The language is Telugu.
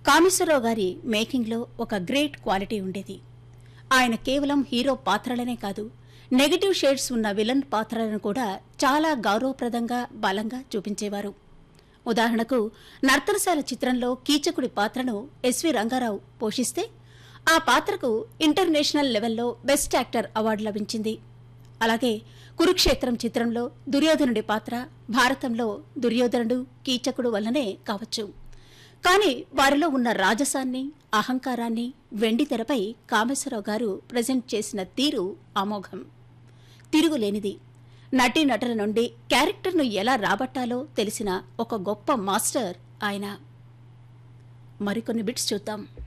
కామేశ్వరరావు గారి మేకింగ్లో ఒక గ్రేట్ క్వాలిటీ ఉండేది ఆయన కేవలం హీరో పాత్రలనే కాదు నెగటివ్ షేడ్స్ ఉన్న విలన్ పాత్రలను కూడా చాలా గౌరవప్రదంగా బలంగా చూపించేవారు ఉదాహరణకు నర్తనశాల చిత్రంలో కీచకుడి పాత్రను ఎస్వి రంగారావు పోషిస్తే ఆ పాత్రకు ఇంటర్నేషనల్ లెవెల్లో బెస్ట్ యాక్టర్ అవార్డు లభించింది అలాగే కురుక్షేత్రం చిత్రంలో దుర్యోధనుడి పాత్ర భారతంలో దుర్యోధనుడు కీచకుడు వల్లనే కావచ్చు కానీ వారిలో ఉన్న రాజసాన్ని అహంకారాన్ని వెండి తెరపై కామేశ్వరరావు గారు ప్రజెంట్ చేసిన తీరు అమోఘం తిరుగులేనిది నటీనటుల నుండి క్యారెక్టర్ను ఎలా రాబట్టాలో తెలిసిన ఒక గొప్ప మాస్టర్ ఆయన మరికొన్ని బిట్స్ చూద్దాం